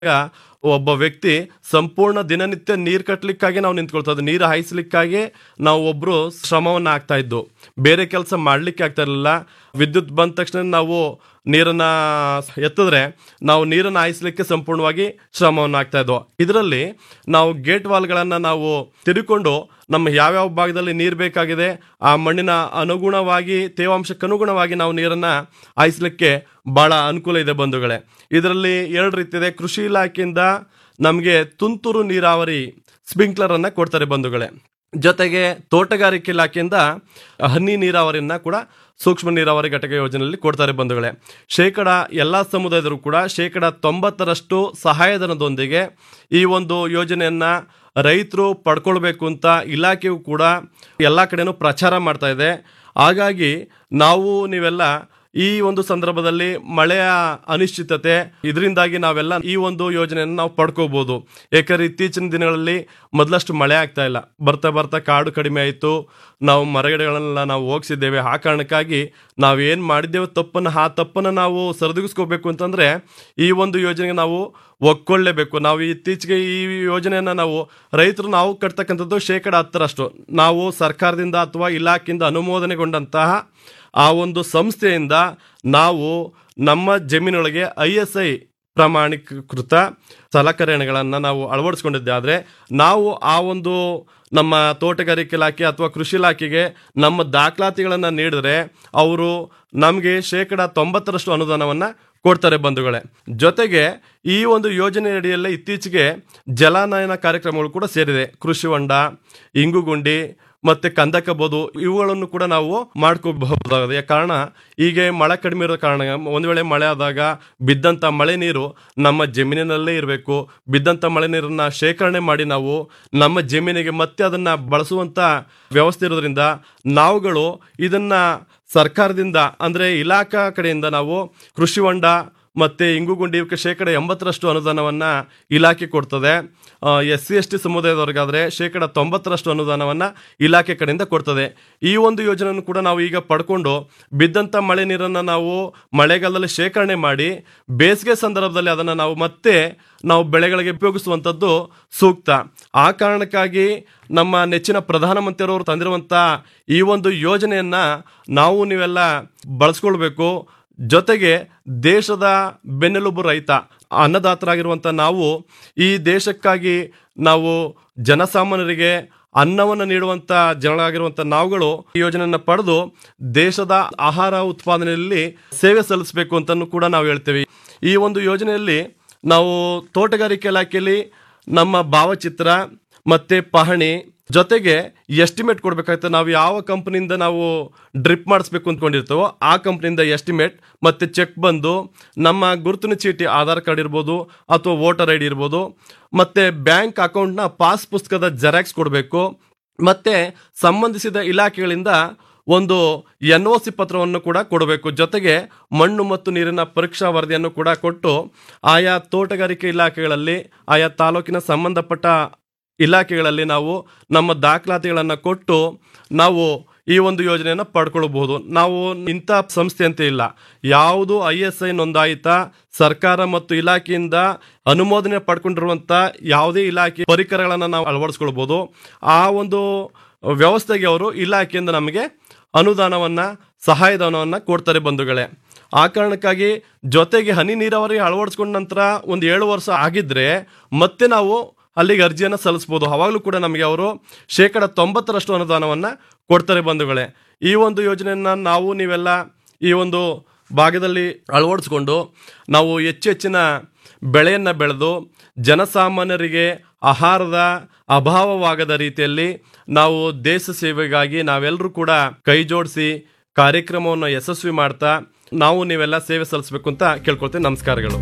ಈಗ ಒಬ್ಬ ವ್ಯಕ್ತಿ ಸಂಪೂರ್ಣ ದಿನನಿತ್ಯ ನೀರು ಕಟ್ಟಲಿಕ್ಕಾಗಿ ನಾವು ನಿಂತ್ಕೊಳ್ತಾ ನೀರು ಹಾಯಿಸ್ಲಿಕ್ಕಾಗಿ ನಾವು ಒಬ್ರು ಶ್ರಮವನ್ನ ಆಗ್ತಾ ಇದ್ದು ಬೇರೆ ಕೆಲಸ ಮಾಡ್ಲಿಕ್ಕೆ ಆಗ್ತಾ ಇರಲಿಲ್ಲ ವಿದ್ಯುತ್ ಬಂದ ತಕ್ಷಣ ನಾವು ನೀರನ್ನ ಎತ್ತಿದ್ರೆ ನಾವು ನೀರನ್ನು ಹಾಯಿಸ್ಲಿಕ್ಕೆ ಸಂಪೂರ್ಣವಾಗಿ ಶ್ರಮವನ್ನು ಆಗ್ತಾ ಇದ್ವು ಇದರಲ್ಲಿ ನಾವು ಗೇಟ್ ವಾಲ್ಗಳನ್ನ ನಾವು ತಿರುಕೊಂಡು ನಮ್ಮ ಯಾವ್ಯಾವ ಭಾಗದಲ್ಲಿ ನೀರು ಬೇಕಾಗಿದೆ ಆ ಮಣ್ಣಿನ ಅನುಗುಣವಾಗಿ ತೇವಾಂಶಕ್ಕೆ ಅನುಗುಣವಾಗಿ ನಾವು ನೀರನ್ನ ಹಾಯಿಸ್ಲಿಕ್ಕೆ ಬಹಳ ಅನುಕೂಲ ಇದೆ ಬಂಧುಗಳೇ ಇದರಲ್ಲಿ ಎರಡು ರೀತಿ ಇದೆ ಕೃಷಿ ಇಲಾಖೆಯಿಂದ ನಮಗೆ ತುಂತುರು ನೀರಾವರಿ ಸ್ಪ್ರಿಂಕ್ಲರ್ ಅನ್ನ ಕೊಡ್ತಾರೆ ಬಂಧುಗಳೇ ಜೊತೆಗೆ ತೋಟಗಾರಿಕೆ ಇಲಾಖೆಯಿಂದ ಹನಿ ನೀರಾವರಿಯನ್ನ ಕೂಡ ಸೂಕ್ಷ್ಮ ನೀರಾವರಿ ಘಟಕ ಯೋಜನೆಯಲ್ಲಿ ಕೊಡ್ತಾರೆ ಬಂಧುಗಳೇ ಶೇಕಡ ಎಲ್ಲ ಸಮುದಾಯದರು ಕೂಡ ಶೇಕಡ ತೊಂಬತ್ತರಷ್ಟು ಸಹಾಯಧನದೊಂದಿಗೆ ಈ ಒಂದು ಯೋಜನೆಯನ್ನ ರೈತರು ಪಡ್ಕೊಳ್ಬೇಕು ಅಂತ ಇಲಾಖೆಯು ಕೂಡ ಎಲ್ಲ ಕಡೆನೂ ಪ್ರಚಾರ ಮಾಡ್ತಾ ಇದೆ ಹಾಗಾಗಿ ನಾವು ನೀವೆಲ್ಲ ಈ ಒಂದು ಸಂದರ್ಭದಲ್ಲಿ ಮಳೆಯ ಅನಿಶ್ಚಿತತೆ ಇದರಿಂದಾಗಿ ನಾವೆಲ್ಲ ಈ ಒಂದು ಯೋಜನೆಯನ್ನು ನಾವು ಪಡ್ಕೋಬಹುದು ಯಾಕಂದ್ರೆ ಇತ್ತೀಚಿನ ದಿನಗಳಲ್ಲಿ ಮೊದಲಷ್ಟು ಮಳೆ ಆಗ್ತಾ ಇಲ್ಲ ಬರ್ತಾ ಬರ್ತಾ ಕಾಡು ಕಡಿಮೆ ಆಯಿತು ನಾವು ಮರಗಿಡಗಳನ್ನೆಲ್ಲ ನಾವು ಹೋಗಿಸಿದ್ದೇವೆ ಆ ಕಾರಣಕ್ಕಾಗಿ ನಾವು ಏನು ಮಾಡಿದ್ದೇವೆ ತಪ್ಪನ್ನು ಆ ತಪ್ಪನ್ನು ನಾವು ಸರಿದೂಗಿಸ್ಕೋಬೇಕು ಅಂತಂದ್ರೆ ಈ ಒಂದು ಯೋಜನೆಗೆ ನಾವು ಒಕ್ಕೊಳ್ಳೇಬೇಕು ನಾವು ಇತ್ತೀಚೆಗೆ ಈ ಯೋಜನೆಯನ್ನ ನಾವು ರೈತರು ನಾವು ಕಟ್ತಕ್ಕಂಥದ್ದು ಶೇಕಡ ಹತ್ತರಷ್ಟು ನಾವು ಸರ್ಕಾರದಿಂದ ಅಥವಾ ಇಲಾಖೆಯಿಂದ ಅನುಮೋದನೆಗೊಂಡಂತಹ ಆ ಒಂದು ಸಂಸ್ಥೆಯಿಂದ ನಾವು ನಮ್ಮ ಜಮೀನೊಳಗೆ ಐ ಎಸ್ ಐ ಪ್ರಮಾಣೀಕೃತ ಸಲಕರಣೆಗಳನ್ನು ನಾವು ಅಳವಡಿಸ್ಕೊಂಡಿದ್ದೆ ಆದರೆ ನಾವು ಆ ಒಂದು ನಮ್ಮ ತೋಟಗಾರಿಕೆ ಇಲಾಖೆ ಅಥವಾ ಕೃಷಿ ಇಲಾಖೆಗೆ ನಮ್ಮ ದಾಖಲಾತಿಗಳನ್ನು ನೀಡಿದ್ರೆ ಅವರು ನಮಗೆ ಶೇಕಡ ತೊಂಬತ್ತರಷ್ಟು ಅನುದಾನವನ್ನು ಕೊಡ್ತಾರೆ ಬಂಧುಗಳೇ ಜೊತೆಗೆ ಈ ಒಂದು ಯೋಜನೆ ಅಡಿಯಲ್ಲೇ ಇತ್ತೀಚೆಗೆ ಜಲಾನಯನ ಕಾರ್ಯಕ್ರಮಗಳು ಕೂಡ ಸೇರಿದೆ ಕೃಷಿ ಹೊಂಡ ಇಂಗುಗುಂಡಿ ಮತ್ತೆ ಕಂದಕ ಬೋದು ಇವುಗಳನ್ನು ಕೂಡ ನಾವು ಮಾಡ್ಕೋಬಹುದಾಗಿದೆ ಕಾರಣ ಹೀಗೆ ಮಳೆ ಕಡಿಮೆ ಇರೋ ಕಾರಣ ಒಂದು ವೇಳೆ ಮಳೆ ಆದಾಗ ಬಿದ್ದಂಥ ಮಳೆ ನೀರು ನಮ್ಮ ಜಮೀನಿನಲ್ಲೇ ಇರಬೇಕು ಬಿದ್ದಂಥ ಮಳೆ ನೀರನ್ನ ಶೇಖರಣೆ ಮಾಡಿ ನಾವು ನಮ್ಮ ಜಮೀನಿಗೆ ಮತ್ತೆ ಅದನ್ನ ಬಳಸುವಂತ ವ್ಯವಸ್ಥೆ ಇರೋದ್ರಿಂದ ನಾವುಗಳು ಇದನ್ನ ಸರ್ಕಾರದಿಂದ ಅಂದ್ರೆ ಇಲಾಖಾ ಕಡೆಯಿಂದ ನಾವು ಕೃಷಿ ಹೊಂಡ ಮತ್ತೆ ಇಂಗುಗುಂಡಿ ಇವಕ್ಕೆ ಶೇಕಡ ಎಂಬತ್ತರಷ್ಟು ಅನುದಾನವನ್ನ ಇಲಾಖೆ ಕೊಡ್ತದೆ ಎಸ್ ಸಿ ಎಸ್ ಟಿ ಸಮುದಾಯದವ್ರಿಗಾದ್ರೆ ಶೇಕಡ ತೊಂಬತ್ತರಷ್ಟು ಅನುದಾನವನ್ನ ಇಲಾಖೆ ಕಡೆಯಿಂದ ಕೊಡ್ತದೆ ಈ ಒಂದು ಯೋಜನೆಯನ್ನು ಕೂಡ ನಾವು ಈಗ ಪಡ್ಕೊಂಡು ಬಿದ್ದಂತ ಮಳೆ ನೀರನ್ನ ನಾವು ಮಳೆಗಾಲದಲ್ಲಿ ಶೇಖರಣೆ ಮಾಡಿ ಬೇಸಿಗೆ ಸಂದರ್ಭದಲ್ಲಿ ಅದನ್ನ ನಾವು ಮತ್ತೆ ನಾವು ಬೆಳೆಗಳಿಗೆ ಉಪಯೋಗಿಸುವಂಥದ್ದು ಸೂಕ್ತ ಆ ಕಾರಣಕ್ಕಾಗಿ ನಮ್ಮ ನೆಚ್ಚಿನ ಪ್ರಧಾನಮಂತ್ರಿಯವರು ತಂದಿರುವಂತ ಈ ಒಂದು ಯೋಜನೆಯನ್ನ ನಾವು ನೀವೆಲ್ಲ ಬಳಸ್ಕೊಳ್ಬೇಕು ಜೊತೆಗೆ ದೇಶದ ಬೆನ್ನೆಲುಬು ರೈತ ಅನ್ನದಾತರಾಗಿರುವಂಥ ನಾವು ಈ ದೇಶಕ್ಕಾಗಿ ನಾವು ಜನಸಾಮಾನ್ಯರಿಗೆ ಅನ್ನವನ್ನು ನೀಡುವಂತ ಜನರಾಗಿರುವಂತ ನಾವುಗಳು ಈ ಯೋಜನೆಯನ್ನ ಪಡೆದು ದೇಶದ ಆಹಾರ ಉತ್ಪಾದನೆಯಲ್ಲಿ ಸೇವೆ ಸಲ್ಲಿಸಬೇಕು ಅಂತಲೂ ಕೂಡ ನಾವು ಹೇಳ್ತೇವೆ ಈ ಒಂದು ಯೋಜನೆಯಲ್ಲಿ ನಾವು ತೋಟಗಾರಿಕೆ ಇಲಾಖೆಯಲ್ಲಿ ನಮ್ಮ ಭಾವಚಿತ್ರ ಮತ್ತೆ ಪಹಣಿ ಜೊತೆಗೆ ಎಸ್ಟಿಮೇಟ್ ಕೊಡ್ಬೇಕಾಗುತ್ತೆ ನಾವು ಯಾವ ಕಂಪನಿಯಿಂದ ನಾವು ಡ್ರಿಪ್ ಮಾಡಿಸ್ಬೇಕು ಅಂದ್ಕೊಂಡಿರ್ತೇವೋ ಆ ಕಂಪನಿಯಿಂದ ಎಸ್ಟಿಮೇಟ್ ಮತ್ತೆ ಚೆಕ್ ಬಂದು ನಮ್ಮ ಗುರುತಿನ ಚೀಟಿ ಆಧಾರ್ ಕಾರ್ಡ್ ಇರ್ಬೋದು ಅಥವಾ ವೋಟರ್ ಐ ಡಿ ಇರ್ಬೋದು ಮತ್ತೆ ಬ್ಯಾಂಕ್ ಅಕೌಂಟ್ನ ಪಾಸ್ ಪುಸ್ತಕದ ಜೆರಾಕ್ಸ್ ಕೊಡಬೇಕು ಮತ್ತೆ ಸಂಬಂಧಿಸಿದ ಇಲಾಖೆಗಳಿಂದ ಒಂದು ಎನ್ ಒ ಸಿ ಪತ್ರವನ್ನು ಕೂಡ ಕೊಡಬೇಕು ಜೊತೆಗೆ ಮಣ್ಣು ಮತ್ತು ನೀರಿನ ಪರೀಕ್ಷಾ ವರದಿಯನ್ನು ಕೂಡ ಕೊಟ್ಟು ಆಯಾ ತೋಟಗಾರಿಕೆ ಇಲಾಖೆಗಳಲ್ಲಿ ಆಯಾ ತಾಲೂಕಿನ ಸಂಬಂಧಪಟ್ಟ ಇಲಾಖೆಗಳಲ್ಲಿ ನಾವು ನಮ್ಮ ದಾಖಲಾತಿಗಳನ್ನು ಕೊಟ್ಟು ನಾವು ಈ ಒಂದು ಯೋಜನೆಯನ್ನು ಪಡ್ಕೊಳ್ಬಹುದು ನಾವು ಇಂಥ ಸಂಸ್ಥೆ ಅಂತ ಇಲ್ಲ ಯಾವುದು ಐ ಎಸ್ ಐ ನೋಂದಾಯಿತ ಸರ್ಕಾರ ಮತ್ತು ಇಲಾಖೆಯಿಂದ ಅನುಮೋದನೆ ಪಡ್ಕೊಂಡಿರುವಂಥ ಯಾವುದೇ ಇಲಾಖೆ ಪರಿಕರಗಳನ್ನು ನಾವು ಅಳವಡಿಸ್ಕೊಳ್ಬೋದು ಆ ಒಂದು ವ್ಯವಸ್ಥೆಗೆ ಅವರು ಇಲಾಖೆಯಿಂದ ನಮಗೆ ಅನುದಾನವನ್ನ ಸಹಾಯಧನವನ್ನ ಕೊಡ್ತಾರೆ ಬಂಧುಗಳೇ ಆ ಕಾರಣಕ್ಕಾಗಿ ಜೊತೆಗೆ ಹನಿ ನೀರಾವರಿ ಅಳವಡಿಸ್ಕೊಂಡ ನಂತರ ಒಂದು ಏಳು ವರ್ಷ ಆಗಿದ್ರೆ ಮತ್ತೆ ನಾವು ಅಲ್ಲಿಗೆ ಅರ್ಜಿಯನ್ನು ಸಲ್ಲಿಸ್ಬೋದು ಅವಾಗಲೂ ಕೂಡ ನಮಗೆ ಅವರು ಶೇಕಡ ತೊಂಬತ್ತರಷ್ಟು ಅನುದಾನವನ್ನ ಕೊಡ್ತಾರೆ ಬಂಧುಗಳೇ ಈ ಒಂದು ಯೋಜನೆಯನ್ನ ನಾವು ನೀವೆಲ್ಲ ಈ ಒಂದು ಭಾಗದಲ್ಲಿ ಅಳವಡಿಸ್ಕೊಂಡು ನಾವು ಹೆಚ್ಚು ಹೆಚ್ಚಿನ ಬೆಳೆಯನ್ನು ಬೆಳೆದು ಜನಸಾಮಾನ್ಯರಿಗೆ ಆಹಾರದ ಅಭಾವವಾಗದ ರೀತಿಯಲ್ಲಿ ನಾವು ದೇಶ ಸೇವೆಗಾಗಿ ನಾವೆಲ್ಲರೂ ಕೂಡ ಕೈ ಜೋಡಿಸಿ ಕಾರ್ಯಕ್ರಮವನ್ನು ಯಶಸ್ವಿ ಮಾಡ್ತಾ ನಾವು ನೀವೆಲ್ಲ ಸೇವೆ ಸಲ್ಲಿಸಬೇಕು ಅಂತ ಕೇಳ್ಕೊಳ್ತೇವೆ ನಮಸ್ಕಾರಗಳು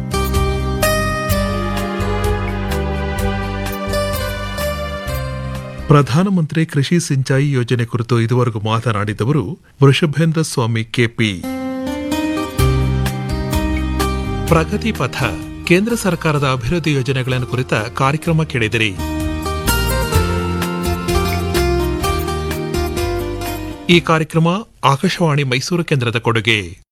ಪ್ರಧಾನಮಂತ್ರಿ ಕೃಷಿ ಸಿಂಚಾಯಿ ಯೋಜನೆ ಕುರಿತು ಇದುವರೆಗೂ ಮಾತನಾಡಿದವರು ವೃಷಭೇಂದ್ರ ಸ್ವಾಮಿ ಕೆಪಿ ಪ್ರಗತಿ ಪಥ ಕೇಂದ್ರ ಸರ್ಕಾರದ ಅಭಿವೃದ್ಧಿ ಯೋಜನೆಗಳನ್ನು ಕುರಿತ ಕಾರ್ಯಕ್ರಮ ಕೇಳಿದಿರಿ ಈ ಕಾರ್ಯಕ್ರಮ ಆಕಾಶವಾಣಿ ಮೈಸೂರು ಕೇಂದ್ರದ ಕೊಡುಗೆ